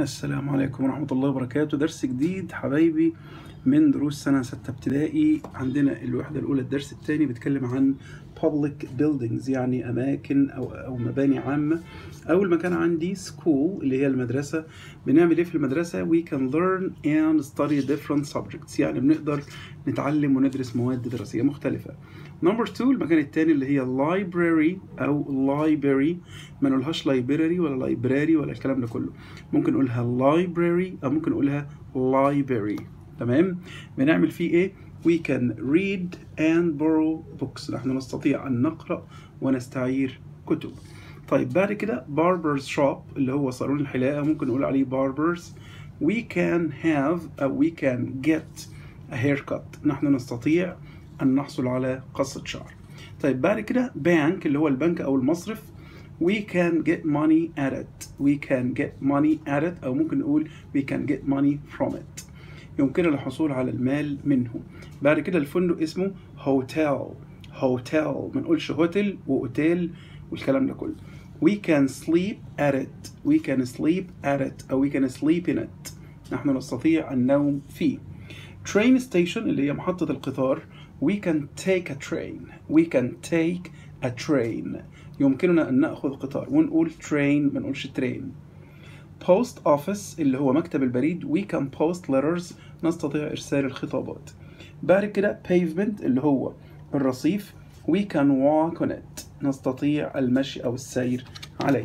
السلام عليكم ورحمة الله وبركاته درس جديد حبايبي من دروس سنة ستة ابتدائي عندنا الوحدة الأولى الدرس الثاني بيتكلم عن public buildings يعني أماكن أو أو مباني عامة أول مكان عندي school اللي هي المدرسة بنعمل إيه في المدرسة we can learn and study different subjects يعني بنقدر نتعلم وندرس مواد دراسية مختلفة نمبر 2 المكان الثاني اللي هي library أو library ما نقولهاش library ولا library ولا الكلام ده كله ممكن نقولها library أو ممكن نقولها library تمام بنعمل فيه إيه we can read and borrow books نحن نستطيع أن نقرأ ونستعير كتب طيب بعد كده barber's shop اللي هو صالون الحلاقة ممكن نقول عليه barbers we can have أو we can get a haircut نحن نستطيع أن نحصل على قصة شعر طيب بعد كده bank اللي هو البنك أو المصرف we can get money at it we can get money at it أو ممكن نقول we can get money from it يمكننا الحصول على المال منه بعد كده الفندق اسمه هوتيل هوتيل ما نقولش هوتيل واوتيل والكلام ده كله we can sleep at it we can sleep at it أو we can sleep in it نحن نستطيع النوم فيه train station اللي هي محطة القطار we can take a train we can take a train يمكننا أن نأخذ قطار ونقول train ما نقولش train post office اللي هو مكتب البريد we can post letters نستطيع إرسال الخطابات بعد كده pavement اللي هو الرصيف we can walk on it نستطيع المشي أو السير عليه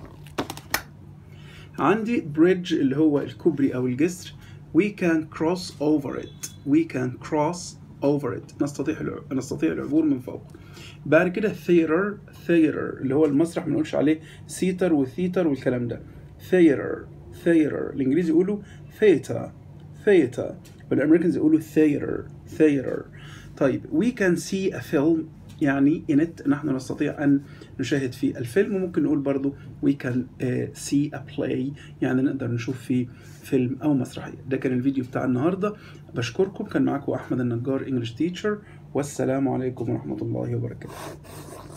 عندي bridge اللي هو الكوبري أو الجسر we can cross over it we can cross over it نستطيع نستطيع العبور من فوق بعد كده theater theater اللي هو المسرح ما نقولش عليه سيتر وثيتر والكلام ده theater theater الانجليزي يقولوا theater theater والامريكانز يقولوا theater theater طيب we can see a film يعني in it نحن نستطيع أن نشاهد في الفيلم وممكن نقول برضو we can uh, see a play يعني نقدر نشوف في فيلم أو مسرحية ده كان الفيديو بتاع النهاردة بشكركم كان معكم أحمد النجار English teacher والسلام عليكم ورحمة الله وبركاته